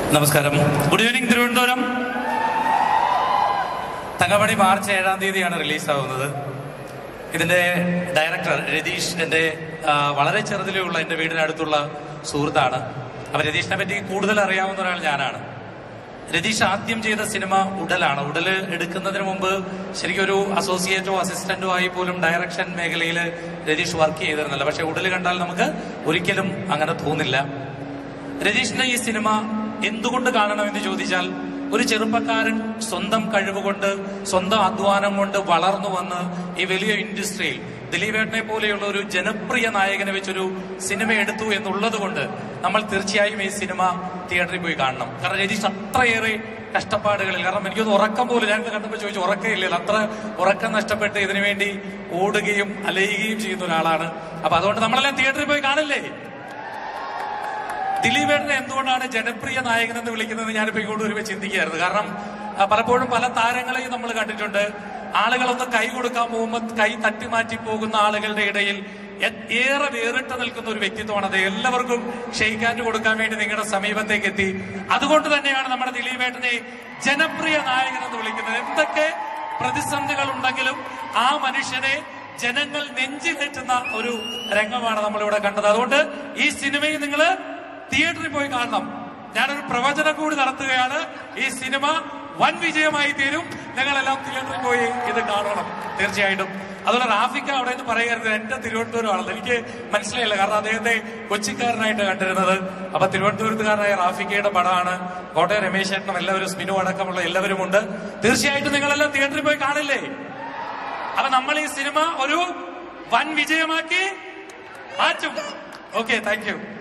നമസ്കാരം good evening Thiruvananthapuram Thankamani March ഏഴാം തീയതിയാണ് റിലീസാവുന്നത് ഇതിന്റെ ഡയറക്ടർ രതീഷ് എൻ്റെ ആ, വളരെ ചെറുതിലേ ഉള്ള എൻ്റെ വീടിനടുത്തുള്ള സുഹൃത്താണ് അപ്പൊ രതീഷിനെ പറ്റി കൂടുതൽ അറിയാവുന്ന ഒരാൾ ഞാനാണ് രതീഷ് ആദ്യം ചെയ്ത സിനിമ ഉടലാണ് ഉടല് എടുക്കുന്നതിന് മുമ്പ് ശരിക്കും ഒരു അസോസിയേറ്റോ അസിസ്റ്റന്റോ ആയി പോലും ഡയറക്ഷൻ മേഖലയിൽ രതീഷ് വർക്ക് ചെയ്തിരുന്നില്ല പക്ഷെ ഉടല് കണ്ടാൽ നമുക്ക് ഒരിക്കലും അങ്ങനെ തോന്നില്ല രതീഷിന്റെ ഈ സിനിമ എന്തുകൊണ്ട് കാണണമെന്ന് ചോദിച്ചാൽ ഒരു ചെറുപ്പക്കാരൻ സ്വന്തം കഴിവുകൊണ്ട് സ്വന്തം അധ്വാനം കൊണ്ട് വളർന്നു വന്ന് ഈ വലിയ ഇൻഡസ്ട്രിയിൽ ദിലീപേട്ടനെ പോലെയുള്ള ഒരു ജനപ്രിയ നായകനെ വെച്ചൊരു സിനിമ എടുത്തു എന്നുള്ളത് കൊണ്ട് നമ്മൾ തീർച്ചയായും ഈ സിനിമ തിയേറ്ററിൽ പോയി കാണണം കാരണം രതീഷ് അത്രയേറെ കഷ്ടപ്പാടുകളിൽ കാരണം എനിക്കൊന്ന് ഉറക്കം പോലും ഞാൻ കണ്ടപ്പോൾ ചോദിച്ചു ഉറക്കമില്ല അത്ര ഉറക്കം നഷ്ടപ്പെട്ട് ഇതിനു വേണ്ടി ഓടുകയും അലയുകയും ചെയ്യുന്ന ഒരാളാണ് അപ്പൊ അതുകൊണ്ട് നമ്മളെല്ലാം തിയേറ്ററിൽ പോയി കാണില്ലേ ദിലീപേട്ടനെ എന്തുകൊണ്ടാണ് ജനപ്രിയ നായകൻ എന്ന് വിളിക്കുന്നത് ഞാനിപ്പോ ഇങ്ങോട്ട് വരുമ്പോൾ ചിന്തിക്കുകയായിരുന്നു കാരണം ആ, പലപ്പോഴും പല താരങ്ങളെയും നമ്മൾ കണ്ടിട്ടുണ്ട് ആളുകളൊന്ന് കൈ കൊടുക്കാൻ പോകുമ്പോൾ കൈ തട്ടിമാറ്റി പോകുന്ന ആളുകളുടെ ഇടയിൽ എ- ഏറെ വേറിട്ട് നിൽക്കുന്ന ഒരു വ്യക്തിത്വമാണ് അത് എല്ലാവർക്കും ഷെയ്ക്കാൻഡ് കൊടുക്കാൻ വേണ്ടി നിങ്ങളുടെ സമീപത്തേക്ക് എത്തി അതുകൊണ്ട് തന്നെയാണ് നമ്മുടെ ദിലീപേട്ടനെ ജനപ്രിയ നായകൻ എന്ന് വിളിക്കുന്നത് എന്തൊക്കെ പ്രതിസന്ധികൾ ഉണ്ടെങ്കിലും ആ മനുഷ്യനെ ജനങ്ങൾ നെഞ്ചിലേറ്റുന്ന ഒരു രംഗമാണ് നമ്മളിവിടെ കണ്ടത് അതുകൊണ്ട് ഈ സിനിമയിൽ നിങ്ങൾ തിയേറ്ററിൽ പോയി കാണണം ഞാനൊരു പ്രവചനം കൂടി നടത്തുകയാണ് ഈ സിനിമ വൻ വിജയമായി തീരും നിങ്ങളെല്ലാം തിയേറ്ററിൽ പോയി ഇത് കാണണം തീർച്ചയായിട്ടും അതുപോലെ റാഫിക്ക അവിടെ നിന്ന് പറയരുത് എന്റെ തിരുവനന്തപുരമാണെന്ന് എനിക്ക് മനസ്സിലായില്ല കാരണം അദ്ദേഹത്തെ കൊച്ചിക്കാരനായിട്ട് കണ്ടിരുന്നത് അപ്പൊ തിരുവനന്തപുരത്തുകാരനായ റാഫിക്കയുടെ പടമാണ് കോട്ടയം രമേശ് ചേട്ടനും എല്ലാവരും സ്മിനു അടക്കമുള്ള എല്ലാവരും ഉണ്ട് തീർച്ചയായിട്ടും നിങ്ങളെല്ലാം തിയേറ്ററിൽ പോയി കാണില്ലേ അപ്പൊ നമ്മൾ ഈ സിനിമ ഒരു വൻ വിജയമാക്കി മാറ്റും ഓക്കെ താങ്ക് യു